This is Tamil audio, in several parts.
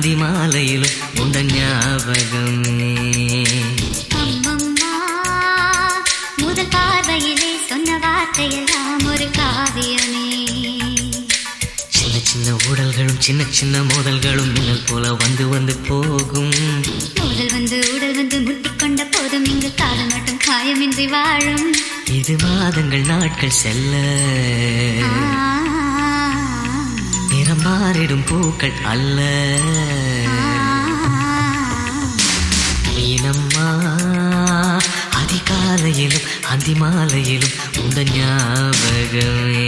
அந்தி மாலையிலும் உண்ட ஞாபகமே அம்மம்மா முதல் பார்வையிலே சொன்ன வார்த்தையெல்லாம் ஒரு காவியமே சின்ன சின்ன ஊடல்களும் சின்ன சின்ன மோதல்களும் மின்னல் போல வந்து வந்து போகும் முதல் வந்து உடல் வந்து முட்டிக்கொண்ட போதும் இங்கு காதல் மட்டும் காயமின்றி வாழும் இது மாதங்கள் நாட்கள் செல்ல ஆ, நிறம் மாறிடும் பூக்கள் அல்ல மீனம்மா அதிகாலையிலும் அந்தி மாலையிலும் உந்த ஞாபகமே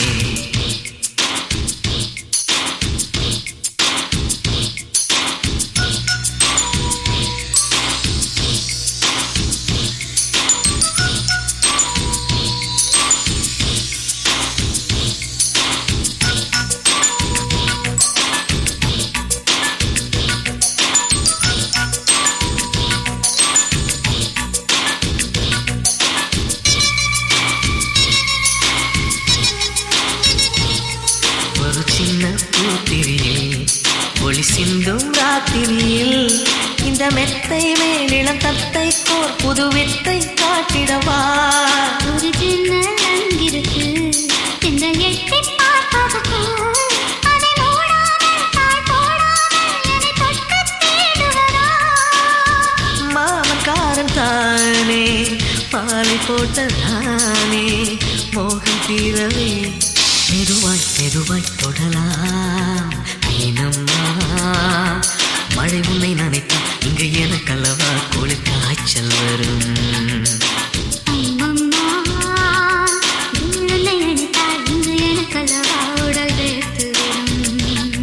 ஒரு சின்ன பூத்திரியில் ஒளி சிந்தும் ராத்திரியில் இந்த மெத்தை மேலிளம் தத்தை கோர் புது வித்தை காட்டிடவா ஒரு ஜன்னல் அங்கிருக்கு இந்த எட்டி பார்ப்பதற்கு அதை மூடாமல் தாழ் போடாமல் என்னை தொட்டு தேடுவதா மாமக்காரன் தானே பாலை போட்ட தானே மோகம் தீரவே மெதுவாய் மெதுவாய் தொடலாம் மீனம்மா மழை உன்னை நினைத்தா இங்கு எனக்கல்லவா குளிர் காய்ச்சல் வரும் அம்மம்மா உன்னை நினைத்தால் இன்று எனக்கல்லவா உடல் வேர்த்து வரும்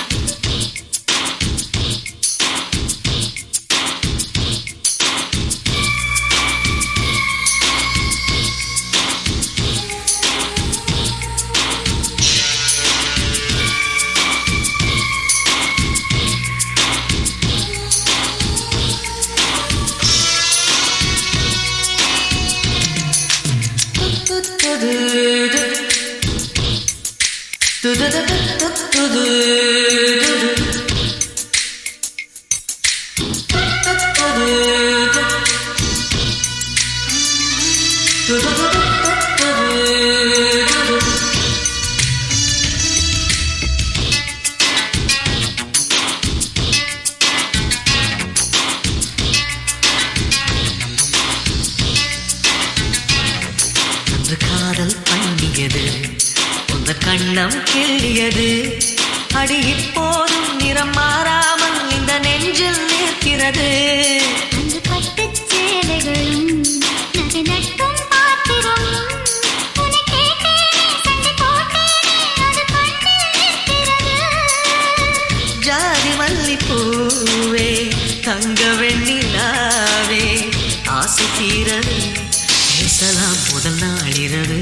அன்று காதல் பண்ணியது உந்த கண்ணம் கிள்ளியது அடி இப்போதும் நிறம் மாறாமல் இந்த நெஞ்சில் நிற்கிறது அன்று பட்டுச் சேலைகளும் நகை நட்டும் பாத்திரமும் உன்னை கேட்டேனே சண்டை போட்டேனே அது கண்ணில் நிற்கிறது ஜாதி மல்லி பூவே தங்க வெண்ணிலாவே ஆசை தீரவே பேசலாம் முதல் நாளிரவு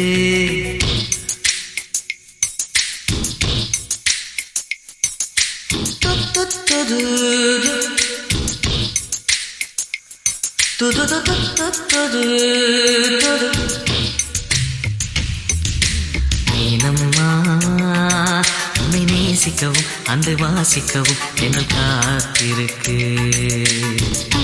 மீனம்மா உன்னை நேசிக்கவும் அந்த வாசிக்கவும் என்னல் காத்திருக்கு